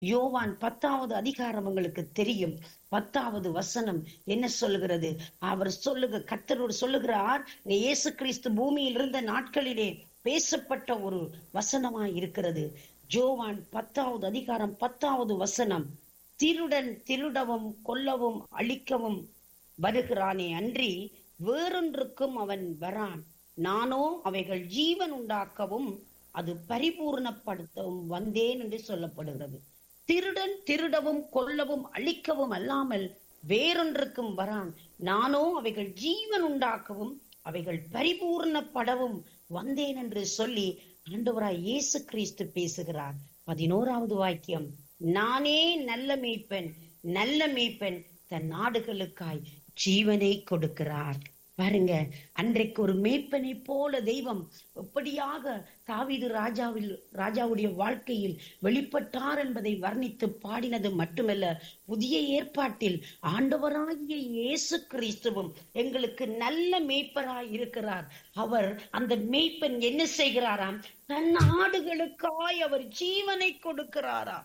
யோவான் பத்தாவது அதிகாரம் உங்களுக்கு தெரியும் பத்தாவது வசனம் என்ன சொல்லுகிறது அவர் சொல்லுக கர்த்தரோடு சொல்லுகிறார் இயேசு கிறிஸ்து பூமியில் இருந்த நாட்களிலே பேசப்பட்ட ஒரு வசனமாய் இருக்கிறது ஜோவான் பத்தாவது அதிகாரம் பத்தாவது வசனம் திருடன் திருடவும் கொல்லவும் அழிக்கவும் வருகிறானே அன்றி வேறொன்றுக்கும் அவன் வரான் நானோ அவைகள் ஜீவன் உண்டாக்கவும் அது பரிபூர்ணப்படுத்தவும் வந்தேன் என்று சொல்லப்படுகிறது திருடன் திருடவும் கொல்லவும் அழிக்கவும் அல்லாமல் வேறொன்றுக்கும் வரான் நானோ அவைகள் ஜீவன் உண்டாக்கவும் அவைகள் பரிபூர்ணப்படவும் வந்தேன் என்று சொல்லி ஆண்டவராய் இயேசு கிறிஸ்து பேசுகிறார் பதினோராவது வாக்கியம் நானே நல்ல மேய்ப்பன் நல்ல மேய்ப்பன் தன் நாடுகளுக்காய் ஜீவனை கொடுக்கிறார் பாருங்க அன்றைக்கு ஒரு மேய்ப்பனை போல தெய்வம் எப்படியாக தாவீது ராஜாவில் ராஜாவுடைய வாழ்க்கையில் வெளிப்பட்டார் என்பதை வர்ணித்து பாடினது மட்டுமல்ல புதிய ஏற்பாட்டில் ஆண்டவராகிய இயேசு கிறிஸ்துவும் எங்களுக்கு நல்ல மேய்ப்பராய் இருக்கிறார் அவர் அந்த மேய்ப்பன் என்ன செய்கிறாராம் தன் நாடுகளுக்காய் அவர் ஜீவனை கொடுக்கிறாராம்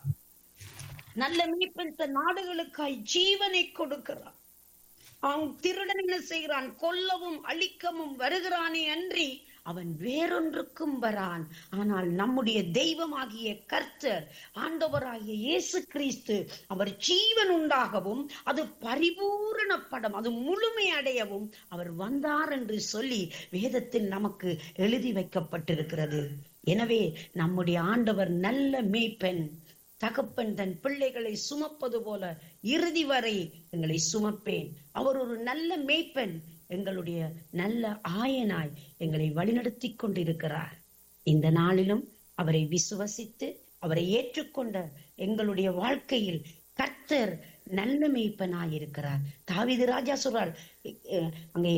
நல்ல மீட்பன் தன் நாடுகளுக்காய் ஜீவனை கொடுக்கிறான் அவன் திருடன் என்ன செய்கிறான் கொல்லவும் அழிக்கவும் வருகிறானே அன்றி அவன் வேறொன்றுக்கும் வரான் ஆனால் நம்முடைய தெய்வமாகிய கர்த்தர் ஆண்டவராகிய இயேசு கிறிஸ்து அவர் ஜீவன் உண்டாகவும் அது பரிபூரணப்படும் அது முழுமை அடையவும் அவர் வந்தார் என்று சொல்லி வேதத்தில் நமக்கு எழுதி வைக்கப்பட்டிருக்கிறது எனவே நம்முடைய ஆண்டவர் நல்ல மேய்ப்பன் தகப்பன் தன் பிள்ளைகளை சுமப்பது போல இறுதி வரை எங்களை சுமப்பேன் அவர் ஒரு நல்ல மேய்ப்பன் எங்களுடைய நல்ல ஆயனாய் எங்களை வழிநடத்தி கொண்டிருக்கிறார் இந்த நாளிலும் அவரை விசுவசித்து அவரை ஏற்றுக்கொண்ட எங்களுடைய வாழ்க்கையில் கர்த்தர் நல்ல மேய்ப்பனாய் இருக்கிறார் தாவிது ராஜா சொல்றார் அங்கே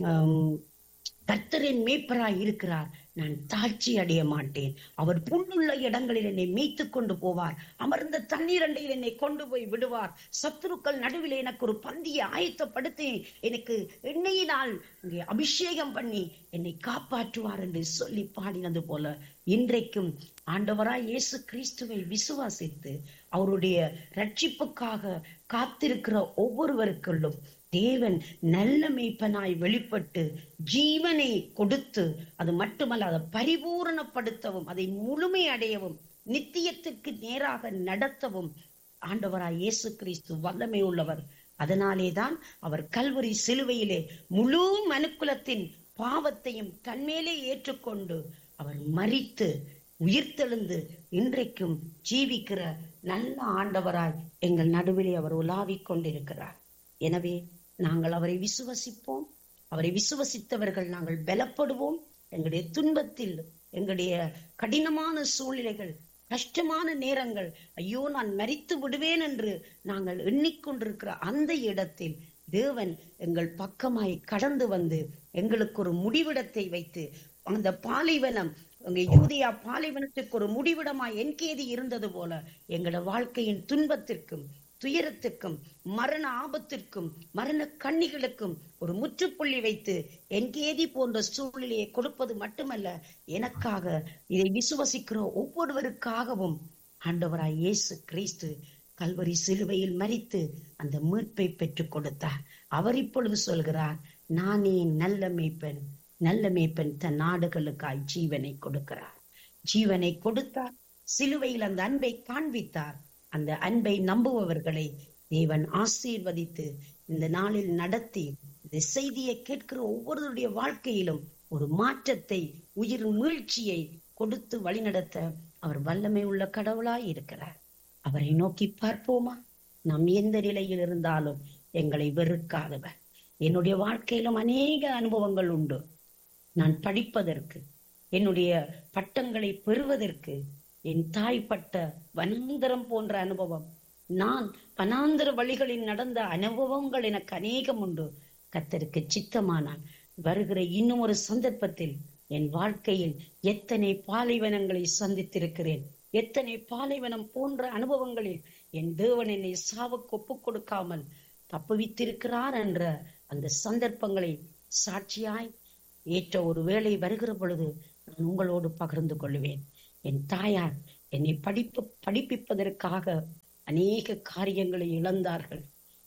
கர்த்தரின் மேய்ப்பராய் இருக்கிறார் நான் தாழ்ச்சி அடைய மாட்டேன் அவர் புண்ணுள்ள இடங்களில் என்னை மீத்து கொண்டு போவார் அமர்ந்த தண்ணீர் அண்டையில் என்னை கொண்டு போய் விடுவார் சத்துருக்கள் நடுவில் எனக்கு ஒரு பந்தியை ஆயத்தப்படுத்தி எனக்கு எண்ணெயினால் இங்கே அபிஷேகம் பண்ணி என்னை காப்பாற்றுவார் என்று சொல்லி பாடினது போல இன்றைக்கும் ஆண்டவராய் இயேசு கிறிஸ்துவை விசுவாசித்து அவருடைய ரட்சிப்புக்காக காத்திருக்கிற ஒவ்வொருவருக்குள்ளும் தேவன் நல்ல மேய்ப்பனாய் வெளிப்பட்டு ஜீவனை கொடுத்து அது மட்டுமல்ல அதை பரிபூரணப்படுத்தவும் அதை முழுமை அடையவும் நித்தியத்துக்கு நேராக நடத்தவும் ஆண்டவராய் இயேசு கிறிஸ்து வல்லமை உள்ளவர் அதனாலேதான் அவர் கல்வரி சிலுவையிலே முழு மனுக்குலத்தின் பாவத்தையும் தன்மேலே ஏற்றுக்கொண்டு அவர் மறித்து உயிர்த்தெழுந்து இன்றைக்கும் ஜீவிக்கிற நல்ல ஆண்டவராய் எங்கள் நடுவிலே அவர் உலாவிக் கொண்டிருக்கிறார் எனவே நாங்கள் அவரை விசுவசிப்போம் அவரை விசுவசித்தவர்கள் நாங்கள் பலப்படுவோம் எங்களுடைய துன்பத்தில் எங்களுடைய கடினமான சூழ்நிலைகள் கஷ்டமான நேரங்கள் ஐயோ நான் மறித்து விடுவேன் என்று நாங்கள் எண்ணிக்கொண்டிருக்கிற அந்த இடத்தில் தேவன் எங்கள் பக்கமாய் கடந்து வந்து எங்களுக்கு ஒரு முடிவிடத்தை வைத்து அந்த பாலைவனம் அங்கே யூதியா பாலைவனத்துக்கு ஒரு முடிவிடமாய் என்கேதி இருந்தது போல எங்களோட வாழ்க்கையின் துன்பத்திற்கும் துயரத்துக்கும் மரண ஆபத்திற்கும் மரண கண்ணிகளுக்கும் ஒரு முற்றுப்புள்ளி வைத்து என்கேதி போன்ற சூழ்நிலையை கொடுப்பது மட்டுமல்ல எனக்காக இதை விசுவசிக்கிற ஒவ்வொருவருக்காகவும் ஆண்டவராய் இயேசு கிறிஸ்து கல்வரி சிலுவையில் மறித்து அந்த மீட்பை பெற்றுக் கொடுத்தார் அவர் இப்பொழுது சொல்கிறார் நானே நல்ல மேய்ப்பன் நல்ல மேய்ப்பன் தன் நாடுகளுக்காய் ஜீவனை கொடுக்கிறார் ஜீவனை கொடுத்தார் சிலுவையில் அந்த அன்பை காண்பித்தார் அந்த அன்பை நம்புபவர்களை தேவன் ஆசீர்வதித்து இந்த நாளில் நடத்தி இந்த செய்தியை கேட்கிற ஒவ்வொருவருடைய வாழ்க்கையிலும் ஒரு மாற்றத்தை உயிர் மீழ்ச்சியை கொடுத்து வழிநடத்த அவர் வல்லமை உள்ள கடவுளாய் இருக்கிறார் அவரை நோக்கி பார்ப்போமா நாம் எந்த நிலையில் இருந்தாலும் எங்களை வெறுக்காதவர் என்னுடைய வாழ்க்கையிலும் அநேக அனுபவங்கள் உண்டு நான் படிப்பதற்கு என்னுடைய பட்டங்களை பெறுவதற்கு என் தாய் பட்ட வனாந்தரம் போன்ற அனுபவம் நான் வனாந்தர வழிகளில் நடந்த அனுபவங்கள் எனக்கு அநேகம் உண்டு கத்தருக்கு சித்தமானால் வருகிற இன்னும் ஒரு சந்தர்ப்பத்தில் என் வாழ்க்கையில் எத்தனை பாலைவனங்களை சந்தித்திருக்கிறேன் எத்தனை பாலைவனம் போன்ற அனுபவங்களில் என் தேவன் என்னை சாவுக்கு ஒப்புக் கொடுக்காமல் தப்புவித்திருக்கிறார் என்ற அந்த சந்தர்ப்பங்களை சாட்சியாய் ஏற்ற ஒரு வேளை வருகிற பொழுது நான் உங்களோடு பகிர்ந்து கொள்வேன் என் தாயார் என்னை படிப்பு படிப்பிப்பதற்காக அநேக காரியங்களை இழந்தார்கள்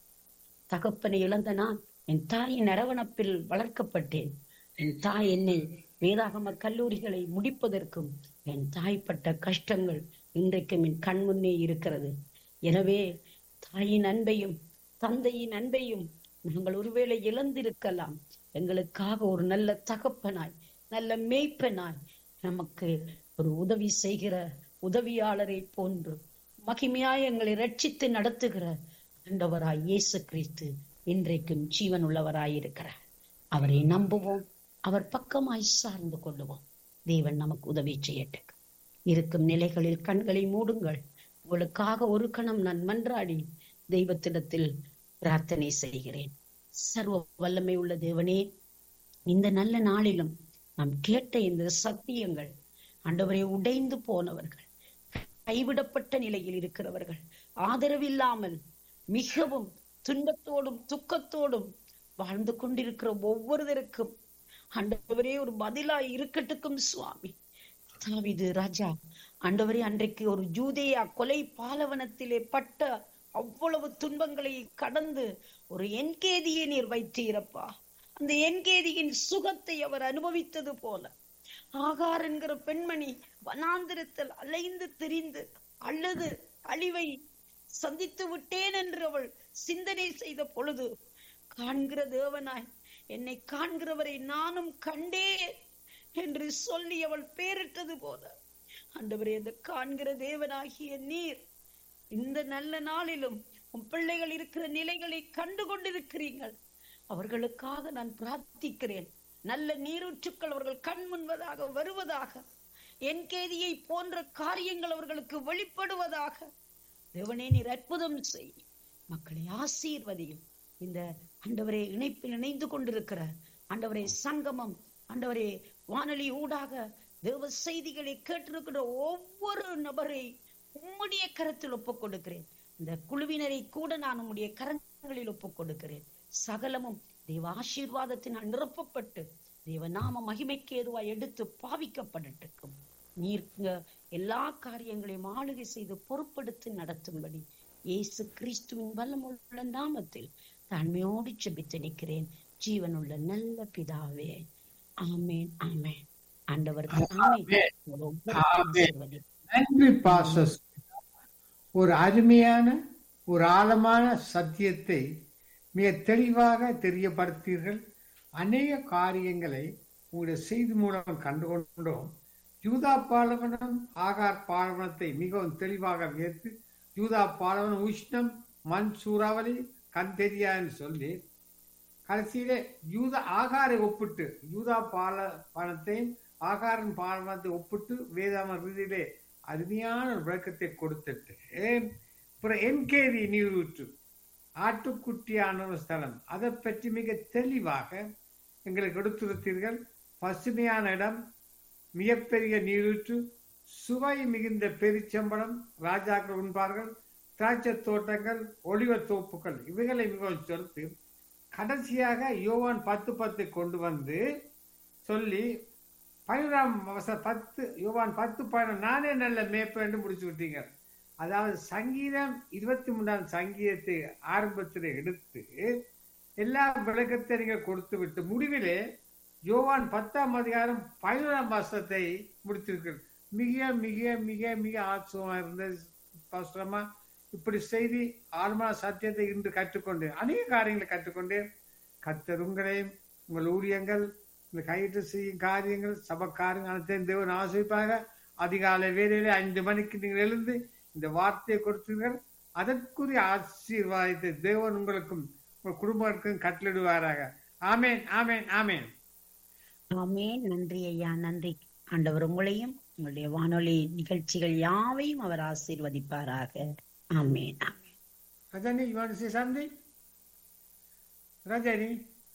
தகப்பனை இழந்த நான் என் தாயின் அரவணைப்பில் வளர்க்கப்பட்டேன் என் தாய் என்னை வேதாகம கல்லூரிகளை முடிப்பதற்கும் என் தாய்ப்பட்ட கஷ்டங்கள் இன்றைக்கும் என் கண் முன்னே இருக்கிறது எனவே தாயின் அன்பையும் தந்தையின் அன்பையும் நாங்கள் ஒருவேளை இழந்திருக்கலாம் எங்களுக்காக ஒரு நல்ல தகப்பனாய் நல்ல மேய்ப்பனாய் நமக்கு ஒரு உதவி செய்கிற உதவியாளரை போன்று மகிமையாய் எங்களை ரட்சித்து நடத்துகிற ஆண்டவராய் இயேசு கிறிஸ்து இன்றைக்கும் ஜீவன் உள்ளவராய் இருக்கிறார் அவரை நம்புவோம் அவர் பக்கமாய் சார்ந்து கொள்ளுவோம் தேவன் நமக்கு உதவி செய்யட்டும் இருக்கும் நிலைகளில் கண்களை மூடுங்கள் உங்களுக்காக ஒரு கணம் நான் மன்றாடி தெய்வத்திடத்தில் பிரார்த்தனை செய்கிறேன் சர்வ வல்லமை உள்ள தேவனே இந்த நல்ல நாளிலும் நாம் கேட்ட இந்த சத்தியங்கள் ஆண்டவரை உடைந்து போனவர்கள் கைவிடப்பட்ட நிலையில் இருக்கிறவர்கள் ஆதரவில்லாமல் மிகவும் துன்பத்தோடும் துக்கத்தோடும் வாழ்ந்து கொண்டிருக்கிற ஒவ்வொருவருக்கும் ஆண்டவரே ஒரு பதிலாய் இருக்கட்டுக்கும் சுவாமி தாவிது ராஜா ஆண்டவரே அன்றைக்கு ஒரு ஜூதேயா கொலை பாலவனத்திலே பட்ட அவ்வளவு துன்பங்களை கடந்து ஒரு என்கேதியை நீர் வைத்தீரப்பா அந்த என்கேதியின் சுகத்தை அவர் அனுபவித்தது போல ஆகார் என்கிற பெண்மணி வனாந்திரத்தில் அலைந்து திரிந்து அல்லது அழிவை சந்தித்து விட்டேன் என்று அவள் சிந்தனை செய்த பொழுது காண்கிற தேவனாய் என்னை காண்கிறவரை நானும் கண்டேன் என்று சொல்லி அவள் பேரிட்டது போல ஆண்டவரே அந்த காண்கிற தேவனாகிய நீர் இந்த நல்ல நாளிலும் உன் பிள்ளைகள் இருக்கிற நிலைகளை கண்டு கொண்டிருக்கிறீர்கள் அவர்களுக்காக நான் பிரார்த்திக்கிறேன் நல்ல நீரூற்றுக்கள் அவர்கள் கண் முன்வதாக வருவதாக என் கேதியை போன்ற காரியங்கள் அவர்களுக்கு வெளிப்படுவதாக தேவனே நீர் அற்புதம் செய் மக்களை ஆசீர்வதியும் இந்த ஆண்டவரே இணைப்பில் இணைந்து கொண்டிருக்கிற ஆண்டவரே சங்கமம் ஆண்டவரே வானொலி ஊடாக தேவ செய்திகளை கேட்டிருக்கிற ஒவ்வொரு நபரை உம்முடைய கரத்தில் ஒப்புக் கொடுக்கிறேன் இந்த குழுவினரை கூட நான் உம்முடைய கரங்களில் ஒப்புக் கொடுக்கிறேன் சகலமும் தேவ ஆசீர்வாதத்தினால் நிரப்பப்பட்டு தேவ நாம மகிமைக்கு ஏதுவாய் எடுத்து பாவிக்கப்படட்டுக்கும் நீர் எல்லா காரியங்களையும் ஆளுகை செய்து பொறுப்படுத்தி நடத்தும்படி இயேசு கிறிஸ்துவின் வல்லமுள்ள நாமத்தில் தாழ்மையோடு செபித்து நிற்கிறேன் ஜீவனுள்ள நல்ல பிதாவே ஆமேன் ஆமேன் ஆண்டவருக்கு நன்றி பாசஸ் ஒரு அருமையான ஒரு ஆழமான சத்தியத்தை மிக தெளிவாக தெரியப்படுத்தீர்கள் அநேக காரியங்களை உங்களுடைய செய்தி மூலம் கண்டுகொண்டோம் யூதா பாலவனம் ஆகார் பாலவனத்தை மிகவும் தெளிவாக வியர்த்து யூதா பாலவனம் உஷ்ணம் மண் சூறாவளி கண் தெரியான்னு சொல்லி கடைசியிலே யூதா ஆகாரை ஒப்பிட்டு யூதா பால பணத்தையும் ஆகாரன் பாலனத்தை ஒப்பிட்டு வேதாம ரீதியிலே அருமையான ஒரு விளக்கத்தை கொடுத்துட்டு அப்புறம் என்கேரி நீரூற்று ஆட்டுக்குட்டியான ஒரு ஸ்தலம் அதை பற்றி மிக தெளிவாக எங்களுக்கு எடுத்துரைத்தீர்கள் பசுமையான இடம் மிகப்பெரிய நீரூற்று சுவை மிகுந்த பெருச்சம்பளம் ராஜாக்கள் உண்பார்கள் திராட்சை தோட்டங்கள் ஒளிவ தோப்புகள் இவைகளை மிகவும் சொலுத்து கடைசியாக யோவான் பத்து பத்து கொண்டு வந்து சொல்லி பதினொன்றாம் பத்து யோவான் பத்து பதினொன்று நானே நல்ல மேப்பேன்னு முடிச்சு விட்டீங்க அதாவது சங்கீதம் இருபத்தி மூன்றாம் சங்கீதத்தை ஆரம்பத்தில் எடுத்து எல்லா விளக்கத்தை நீங்க கொடுத்து விட்டு முடிவிலே யோவான் பத்தாம் அதிகாரம் பதினோராம் மாசத்தை முடித்திருக்கு மிக மிக மிக மிக ஆச்சரியமா இருந்தது கஷ்டமா இப்படி செய்தி ஆழ்மா சத்தியத்தை இன்று கற்றுக்கொண்டு அநேக காரியங்களை கற்றுக்கொண்டு கத்தர் உங்களையும் உங்கள் ஊழியங்கள் இந்த கையிட்டு செய்யும் காரியங்கள் சபக்காரங்கள் அனைத்தையும் தேவன் ஆசிரிப்பாக அதிகாலை வேலையில ஐந்து மணிக்கு நீங்கள் எழுந்து இந்த வார்த்தையை கொடுத்தீர்கள் அதற்குரிய ஆசீர்வாதத்தை தேவன் உங்களுக்கும் உங்கள் குடும்பத்திற்கும் கட்டளிடுவாராக ஆமேன் ஆமேன் ஆமேன் ஆமேன் நன்றி ஐயா நன்றி ஆண்டவர் உங்களையும் உங்களுடைய வானொலி நிகழ்ச்சிகள் யாவையும் அவர் ஆசீர்வதிப்பாராக ஆமேன் ஆமேன் Rajini you want to say something? Rajini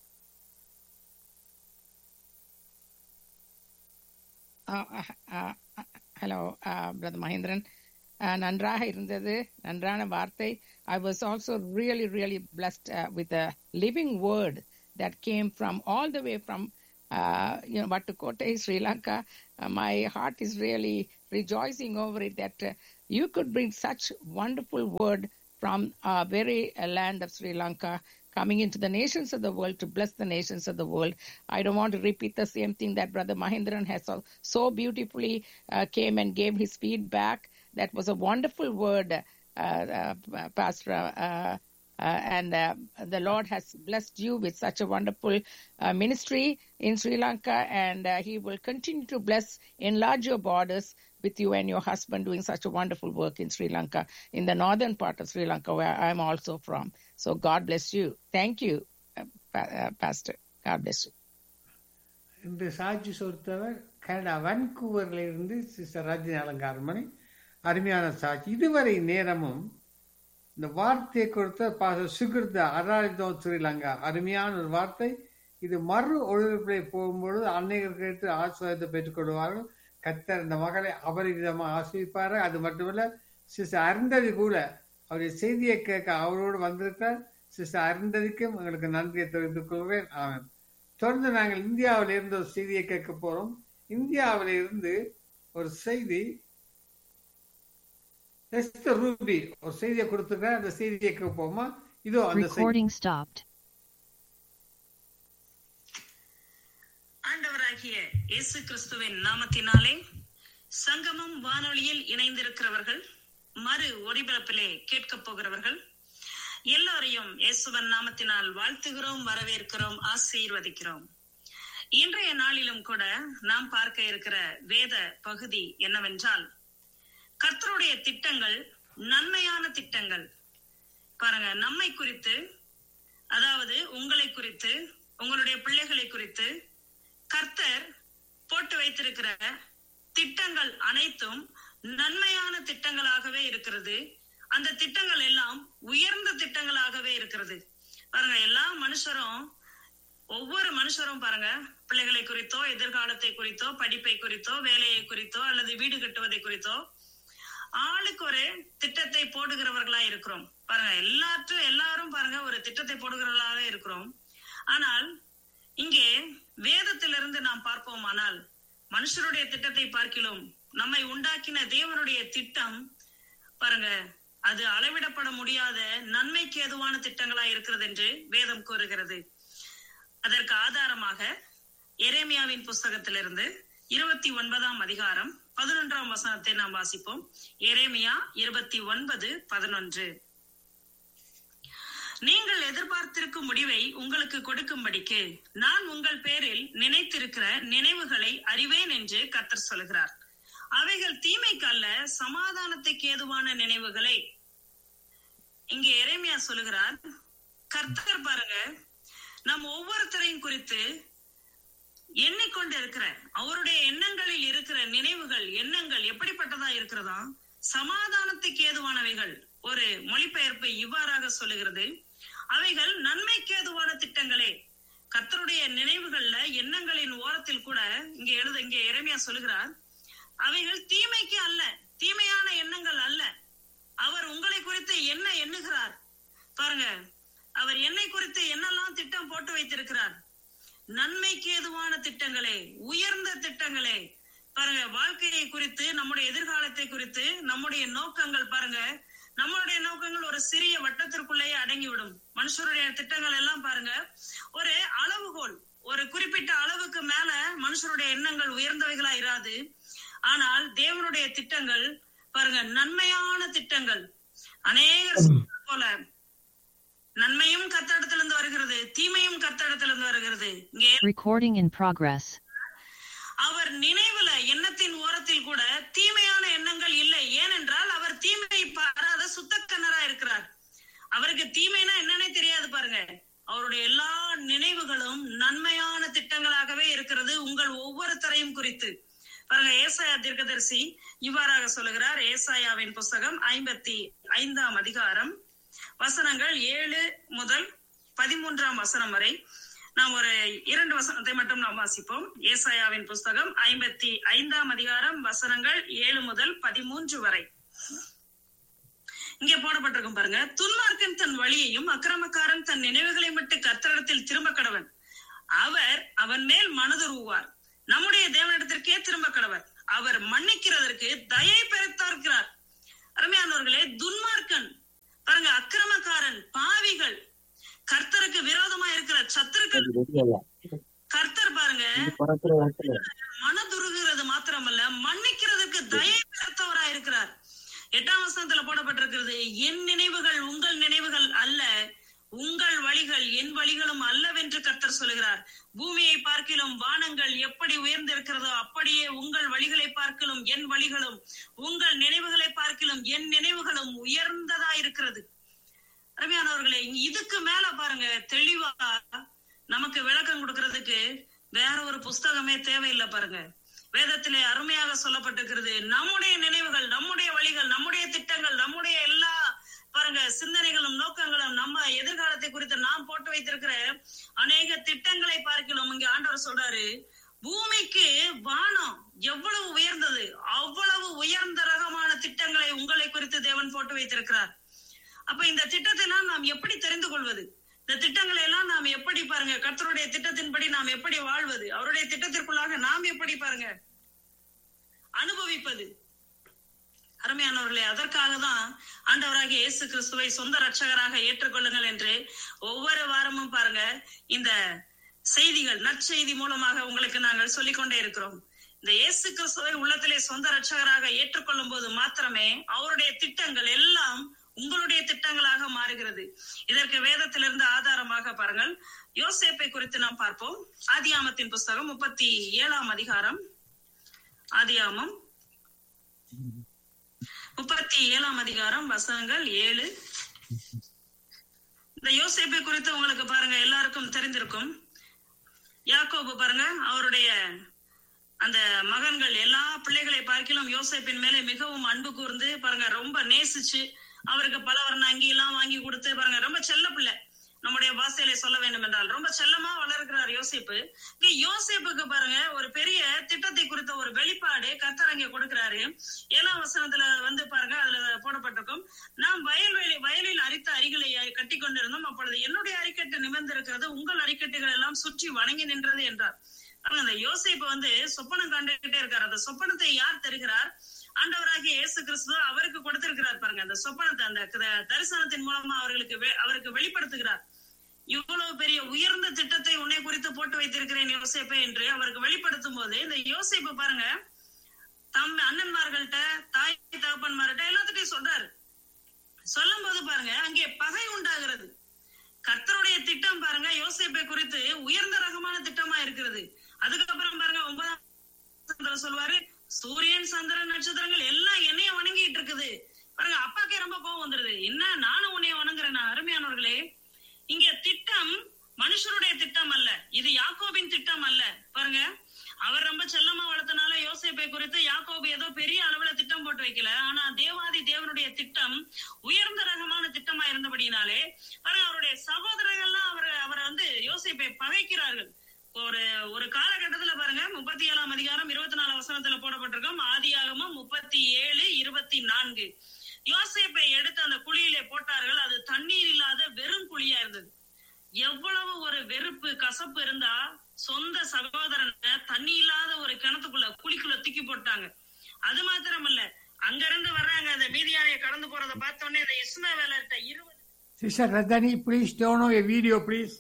hello brother Mahendran நன்றாக இருந்தது நன்றான வார்த்தை I was also really really blessed with a living word that came from all the way from uh, you know, Vatukote, Sri Lanka. Uh, my heart is really rejoicing over it that uh, you could bring such wonderful word from our very uh, land of Sri Lanka coming into the nations of the world to bless the nations of the world. I don't want to repeat the same thing that Brother Mahindran has so, so beautifully uh, came and gave his feedback. That was a wonderful word, uh, uh, Pastor. Uh, uh, and uh, the Lord has blessed you with such a wonderful uh, ministry in Sri Lanka, and uh, He will continue to bless, enlarge your borders with you and your husband doing such a wonderful work in Sri Lanka, in the northern part of Sri Lanka, where I'm also from. So God bless you. Thank you, uh, Pa- uh, Pastor. God bless you. இந்த சாட்சி சொருத்தவர் Canada வன்கூவர்ல இருந்து sister Rajini அலங்காரமணி அருமையான சாட்சி இதுவரை நேரமும் இந்த வார்த்தையை கொடுத்த பாச சுகிருத அராஜிதோ ஸ்ரீலங்கா அருமையான ஒரு வார்த்தை இது மறு ஒழுங்கிலே போகும்பொழுது அன்னையர் கேட்டு ஆசிரியத்தை பெற்றுக்கொள்வார்கள் கத்தர் இந்த மகளை அபரிவிதமாக ஆசிரிப்பாரு அது மட்டுமல்ல சிஸ்டர் அருந்ததி கூட அவருடைய செய்தியை கேட்க அவரோடு வந்திருக்கார் சிஸ்டர் அருந்ததிக்கும் எங்களுக்கு நன்றியை தெரிவித்துக் கொள்வேன் ஆமென் தொடர்ந்து நாங்கள் இந்தியாவில இருந்து ஒரு செய்தியை கேட்க போறோம் இந்தியாவில இருந்து ஒரு செய்தி எஸ்தர் ரூபி ஒரு செய்தியை கொடுத்துருக்கார் அந்த செய்தியை கேட்க போமா இதோ அந்த செய்தி Recording stopped. ஆண்டவராகிய இயேசு கிறிஸ்துவின் நாமத்தினாலே சங்கமம் வானொலியில் இணைந்திருக்கிறவர்கள் மறு ஒளிபரப்பிலே கேட்கப் போகிறவர்கள் எல்லாரையும் இயேசுவன் நாமத்தினால் வாழ்த்துகிறோம் வரவேற்கிறோம் ஆசீர்வதிக்கிறோம் இன்றைய நாளிலும் கூட நாம் பார்க்க இருக்கிற வேத பகுதி என்னவென்றால் கர்த்தருடைய திட்டங்கள் நன்மையான திட்டங்கள் பாருங்க நம்மை குறித்து அதாவது உங்களை குறித்து உங்களுடைய பிள்ளைகளை குறித்து கர்த்தர் போட்டு வைத்திருக்கிற திட்டங்கள் அனைத்தும் நன்மையான திட்டங்களாகவே இருக்கிறது அந்த திட்டங்கள் எல்லாம் உயர்ந்த திட்டங்களாகவே இருக்கிறது பாருங்க எல்லா மனுஷரும் ஒவ்வொரு மனுஷரும் பாருங்க பிள்ளைகளை குறித்தோ எதிர்காலத்தை குறித்தோ படிப்பை குறித்தோ வேலையை குறித்தோ அல்லது வீடு கட்டுவதை குறித்தோ ஆளுக்கு ஒரு திட்டத்தை போடுகிறவர்களா இருக்கிறோம் பாருங்க எல்லாற்றும் எல்லாரும் பாருங்க ஒரு திட்டத்தை போடுகிறவர்களாக இருக்கிறோம் ஆனால் இங்கே வேதத்திலிருந்து நாம் பார்ப்போமானால் மனுஷருடைய திட்டத்தை பார்க்கிலும் நம்மை உண்டாக்கின தேவனுடைய திட்டம் பாருங்க அது அளவிடப்பட முடியாத நன்மைக்கு ஏதுவான திட்டங்களா இருக்கிறது என்று வேதம் கூறுகிறது அதற்கு ஆதாரமாக எரேமியாவின் புஸ்தகத்திலிருந்து இருபத்தி ஒன்பதாம் அதிகாரம் பதினொன்றாம் வசனத்தை நாம் வாசிப்போம் எரேமியா இருபத்தி ஒன்பது பதினொன்று நீங்கள் எதிர்பார்த்திருக்கும் முடிவை உங்களுக்கு கொடுக்கும்படிக்கு நான் உங்கள் பேரில் நினைத்திருக்கிற நினைவுகளை அறிவேன் என்று கர்த்தர் சொல்கிறார் அவைகள் தீமைக்கு அல்ல சமாதானத்துக்கு ஏதுவான நினைவுகளே இங்கே எரேமியா சொல்லுகிறார் கர்த்தர் பாருங்க நம் ஒவ்வொருத்தரையும் குறித்து எண்ணிக்கொண்டு இருக்கிற அவருடைய எண்ணங்களில் இருக்கிற நினைவுகள் எண்ணங்கள் எப்படிப்பட்டதா இருக்கிறதா சமாதானத்துக்கு ஏதுவானவைகள் ஒரு மொழிபெயர்ப்பு இவ்வாறாக சொல்லுகிறது அவைகள் நன்மைக்கு ஏதுவான திட்டங்களே கர்த்தருடைய நினைவுகள்ல எண்ணங்களின் ஓரத்தில் கூட இங்க எழுத இங்க இறைமையா சொல்லுகிறார் அவைகள் தீமைக்கு அல்ல தீமையான எண்ணங்கள் அல்ல அவர் உங்களை குறித்து என்ன எண்ணுகிறார் பாருங்க அவர் என்னை குறித்து என்னெல்லாம் திட்டம் போட்டு வைத்திருக்கிறார் நன்மைக்கு ஏதுவான திட்டங்களே உயர்ந்த திட்டங்களே பாருங்க வாழ்க்கையை குறித்து நம்முடைய எதிர்காலத்தை குறித்து நம்முடைய நோக்கங்கள் பாருங்க நம்மளுடைய நோக்கங்கள் ஒரு சிறிய வட்டத்திற்குள்ளேயே அடங்கிவிடும் மனுஷருடைய திட்டங்கள் எல்லாம் பாருங்க ஒரு அளவுகோல் ஒரு குறிப்பிட்ட அளவுக்கு மேல மனுஷருடைய எண்ணங்கள் உயர்ந்தவைகளா இராது ஆனால் தேவனுடைய திட்டங்கள் பாருங்க நன்மையான திட்டங்கள் அநேகர் சொல்றது போல நன்மையும் கத்தடத்திலிருந்து வருகிறது தீமையும் கத்தடத்திலிருந்து வருகிறது இங்கே Recording in progress. அவர் நினைவுல எண்ணத்தின் ஓரத்தில் கூட தீமையான எண்ணங்கள் இல்லை ஏனென்றால் அவர் தீமையை பாராத சுத்தக்கண்ணரா இருக்கிறார் அவருக்கு தீமைனா என்னன்னே தெரியாது பாருங்க அவருடைய எல்லா நினைவுகளும் நன்மையான திட்டங்களாகவே இருக்கிறது உங்கள் ஒவ்வொருத்தரையும் குறித்து பாருங்க ஏசாயா தீர்க்கதரிசி இவ்வாறாக சொல்லுகிறார் ஏசாயாவின் புஸ்தகம் ஐம்பத்தி ஐந்தாம் அதிகாரம் வசனங்கள் ஏழு முதல் பதிமூன்றாம் வசனம் வரை நாம் ஒரு இரண்டு வசனத்தை மட்டும் நாம் வாசிப்போம் ஏசாயாவின் புஸ்தகம் ஐம்பத்தி ஐந்தாம் அதிகாரம் வசனங்கள் ஏழு முதல் பதிமூன்று வரை இங்கே போடப்பட்டிருக்கும் பாருங்க துன்மார்க்கன் தன் வழியையும் அக்கிரமக்காரன் தன் நினைவுகளை விட்டு கர்த்தரிடத்தில் திரும்ப கடவன் அவர் அவன் மேல் மனதுருவார் நம்முடைய தேவனிடத்திற்கே திரும்ப கடவர் அவர் மன்னிக்கிறதற்கு தயை பெருத்தார்க்கிறார் அருமையானவர்களே துன்மார்க்கன் பாருங்க அக்கிரமக்காரன் பாவிகள் கர்த்தருக்கு விரோதமா இருக்கிற சத்துருக்கள் கர்த்தர் பாருங்க மனதுருகிறது மாத்திரமல்ல மன்னிக்கிறதுக்கு தயை பெருத்தவரா இருக்கிறார் எட்டாம் வசனத்துல போடப்பட்டிருக்கிறது என் நினைவுகள் உங்கள் நினைவுகள் அல்ல உங்கள் வழிகள் என் வழிகளும் அல்லவென்று கர்த்தர் சொல்லுகிறார் பூமியை பார்க்கிலும் வானங்கள் எப்படி உயர்ந்திருக்கிறதோ அப்படியே உங்கள் வழிகளை பார்க்கிலும் என் வழிகளும் உங்கள் நினைவுகளை பார்க்கிலும் என் நினைவுகளும் உயர்ந்ததா இருக்கிறது அருமையானவர்களே இதுக்கு மேல பாருங்க தெளிவா நமக்கு விளக்கம் கொடுக்கறதுக்கு வேற ஒரு புஸ்தகமே தேவையில்லை பாருங்க வேதத்திலே அருமையாக சொல்லப்பட்டிருக்கிறது நம்முடைய நினைவுகள் நம்முடைய வழிகள் நம்முடைய திட்டங்கள் நம்முடைய எல்லா பாருங்க சிந்தனைகளும் நோக்கங்களும் நம்ம எதிர்காலத்தை குறித்து நாம் போட்டு வைத்திருக்கிற அநேக திட்டங்களை பார்க்கலாம் இங்க ஆண்டவர் சொல்றாரு பூமிக்கு வானம் எவ்வளவு உயர்ந்தது அவ்வளவு உயர்ந்த ரகமான திட்டங்களை உங்களை குறித்து தேவன் போட்டு வைத்திருக்கிறார் அப்ப இந்த திட்டத்தை எல்லாம் நாம் எப்படி தெரிந்து கொள்வது இந்த திட்டங்களை எல்லாம் நாம் எப்படி பாருங்க கர்த்தருடைய திட்டத்தின்படி நாம் எப்படி வாழ்வது அவருடைய திட்டத்திற்குள்ளாக நாம் எப்படி பாருங்க அனுபவிப்பது அருமையானவர்களே அதற்காக தான் ஆண்டவராகிய இயேசு கிறிஸ்துவை சொந்த ரட்சகராக ஏற்றுக்கொள்ளுங்கள் என்று ஒவ்வொரு வாரமும் பாருங்க இந்த செய்திகள் நற்செய்தி மூலமாக உங்களுக்கு நாங்கள் சொல்லிக்கொண்டே இருக்கிறோம் இந்த இயேசு கிறிஸ்துவை உள்ளத்திலே சொந்த ரட்சகராக ஏற்றுக்கொள்ளும் போது மாத்திரமே அவருடைய திட்டங்கள் எல்லாம் உங்களுடைய திட்டங்களாக மாறுகிறது இதற்கு வேதத்திலிருந்து ஆதாரமாக பாருங்கள் யோசேப்பை குறித்து நாம் பார்ப்போம் ஆதியாமத்தின் புஸ்தகம் முப்பத்தி ஏழாம் அதிகாரம் ஆதியாமம் முப்பத்தி ஏழாம் அதிகாரம் வசனங்கள் ஏழு இந்த யோசேப்பை குறித்து உங்களுக்கு பாருங்க எல்லாருக்கும் தெரிந்திருக்கும் யாக்கோபு பாருங்க அவருடைய அந்த மகன்கள் எல்லா பிள்ளைகளை பார்க்கிலும் யோசேப்பின் மேலே மிகவும் அன்பு கூர்ந்து பாருங்க ரொம்ப நேசிச்சு அவருக்கு பல வர்ண அங்கி எல்லாம் வாங்கி கொடுத்து பாருங்க ரொம்ப செல்ல பிள்ளை நம்முடைய பாசையில சொல்ல வேண்டும் என்றால் ரொம்ப செல்லமா வளர்க்கிறார் யோசிப்பு இங்க யோசிப்புக்கு பாருங்க ஒரு பெரிய திட்டத்தை குறித்த ஒரு வெளிப்பாடு கர்த்தர் அங்கே கொடுக்கிறாரு ஏழாம் வசனத்துல வந்து பாருங்க அதுல போடப்பட்டிருக்கும் நாம் வயல்வெளி வயலில் அரித்த அரிகளை கட்டி கொண்டிருந்தோம் அப்பொழுது என்னுடைய அரிக்கட்டு நிமிர்ந்திருக்கிறது உங்கள் அரிக்கட்டுகள் எல்லாம் சுற்றி வணங்கி நின்றது என்றார் பாருங்க அந்த யோசிப்பு வந்து சொப்பனம் கண்டுகிட்டே இருக்காரு அந்த சொப்பனத்தை யார் தருகிறார் ஆண்டவராகிய இயேசு கிறிஸ்து அவருக்கு கொடுத்திருக்கிறார் பாருங்க அந்த சொப்பனத்தை அந்த த- தரிசனத்தின் மூலமா அவர்களுக்கு வெ- அவருக்கு வெளிப்படுத்துகிறார் இவ்வளவு பெரிய உயர்ந்த திட்டத்தை உன்னை குறித்து போட்டு வைத்திருக்கிறேன் யோசேப்பே என்று அவருக்கு வெளிப்படுத்தும் போது இந்த யோசேப்பு பாருங்க தம் அண்ணன்மார்கள்ட்ட தாய் தகப்பன்மார்கிட்ட எல்லாத்துட்டையும் சொல்றாரு சொல்லும் போது பாருங்க அங்கே பகை உண்டாகிறது கர்த்தருடைய திட்டம் பாருங்க யோசேப்பை குறித்து உயர்ந்த ரகமான திட்டமா இருக்கிறது அதுக்கப்புறம் பாருங்க ஒன்பதாம் வசனத்துல சொல்லுவாரு சூரியன் சந்திரன் நட்சத்திரங்கள் எல்லாம் என்னைய வணங்கிட்டு இருக்குது பாருங்க அப்பாக்கே ரொம்ப கோவம் வந்துருது என்ன நானும் உன்னைய வணங்குறேன் அருமையானவர்களே இங்க திட்டம் மனுஷருடைய திட்டம் அல்ல இது யாக்கோபின் திட்டம் அல்ல பாருங்க அவர் ரொம்ப செல்லமா வளர்த்தனால யோசேப்பை குறித்து யாக்கோபு ஏதோ பெரிய அளவுல திட்டம் போட்டு வைக்கல ஆனா தேவாதி தேவனுடைய திட்டம் உயர்ந்த ரகமான திட்டமா இருந்தபடினாலே பாருங்க அவருடைய சகோதரர்கள்லாம் அவர் அவரை வந்து யோசேப்பை பகைக்கிறார்கள் ஒரு ஒரு காலகட்டத்துல பாருங்க முப்பத்தி ஏழாம் அதிகாரம் இருபத்தி நாலு வசனத்துல போடப்பட்டிருக்கும் ஆதியாகமம் முப்பத்தி ஏழு இருபத்தி நான்கு யோசேப்பை எடுத்து அந்த குழியிலே போட்டார்கள் அது தண்ணீர் இல்லாத வெறும் குழியா இருந்தது எவ்வளவு ஒரு வெறுப்பு கசப்பு இருந்தா சொந்த சகோதரனை தண்ணி இல்லாத ஒரு கிணத்துக்குள்ள குழிக்குள்ள தூக்கி போட்டாங்க அது மாத்திரமல்ல அங்க இருந்து வர்றாங்க அந்த மீதியானைய கடந்து போறத பார்த்த உடனே அந்த இஸ்மவேலர்கிட்ட இருபது Sister Radhani, please turn on a video, please.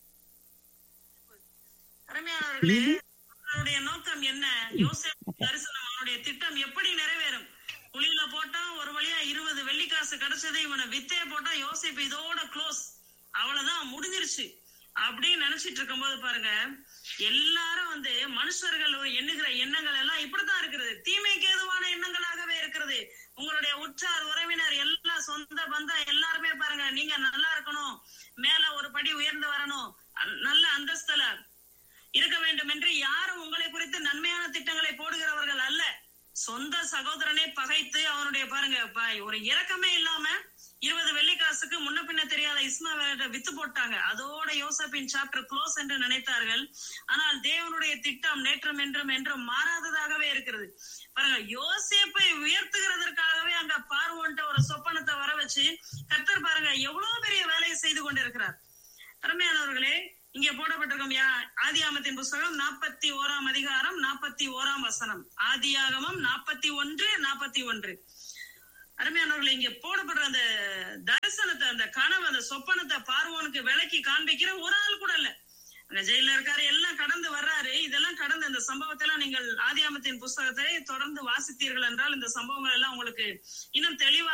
அருமையானவர்களே அவருடைய நோக்கம் என்ன யோசேப்பு தரிசனம் அவனுடைய திட்டம் எப்படி நிறைவேறும் குழியில போட்டா ஒரு வழியா இருபது வெள்ளிக்காசு கிடைச்சது இவனை வித்தே போட்டா யோசேப்பு இதோட க்ளோஸ் அவ்வளவுதான் முடிஞ்சிருச்சு அப்படின்னு நினைச்சிட்டு இருக்கும்போது பாருங்க எல்லாரும் வந்து மனுஷர்கள் ஒரு எண்ணுகிற எண்ணங்கள் எல்லாம் இப்படித்தான் இருக்கிறது தீமைக்கு ஏதுவான எண்ணங்களாகவே இருக்கிறது உங்களுடைய உற்றார் உறவினர் எல்லாம் சொந்த பந்தம் எல்லாருமே பாருங்க நீங்க நல்லா இருக்கணும் மேல ஒரு படி உயர்ந்து வரணும் அ- நல்ல அந்தஸ்துல இருக்க வேண்டும் என்று யாரும் உங்களை குறித்து நன்மையான திட்டங்களை போடுகிறவர்கள் அல்ல சொந்த சகோதரனை பகைத்து அவனுடைய பாருங்க ப- ஒரு இரக்கமே இல்லாம இருபது வெள்ளிக்காசுக்கு முன்ன பின்ன தெரியாத இஸ்மாவேல வித்து போட்டாங்க அதோட யோசப்பின் சாப்டர் க்ளோஸ் என்று நினைத்தார்கள் ஆனால் தேவனுடைய திட்டம் நேற்றும் என்றும் என்றும் மாறாததாகவே இருக்கிறது பாருங்க யோசேப்பை உயர்த்துகிறதற்காகவே அங்க பார்வோன்ட்ட ஒரு சொப்பனத்தை வர வச்சு கர்த்தர் பாருங்க எவ்வளவு பெரிய வேலையை செய்து கொண்டிருக்கிறார் அருமையானவர்களே இங்க போடப்பட்டிருக்கோம் யா ஆதியாமத்தின் புஸ்தகம் நாற்பத்தி ஓராம் அதிகாரம் நாற்பத்தி ஓராம் வசனம் ஆதியாகமம் நாற்பத்தி ஒன்று நாற்பத்தி ஒன்று அருமையானவர்கள் இங்க போடப்படுற அந்த தரிசனத்தை அந்த கனவு அந்த சொப்பனத்தை பார்வோனுக்கு விளக்கி காண்பிக்கிற ஒரு ஆள் கூட இல்ல அங்க ஜெயில இருக்காரு எல்லாம் கடந்து வர்றாரு இதெல்லாம் கடந்து இந்த சம்பவத்தை எல்லாம் நீங்கள் ஆதியாமத்தின் புஸ்தகத்தை தொடர்ந்து வாசித்தீர்கள் என்றால் இந்த சம்பவங்கள் எல்லாம் உங்களுக்கு இன்னும் தெளிவா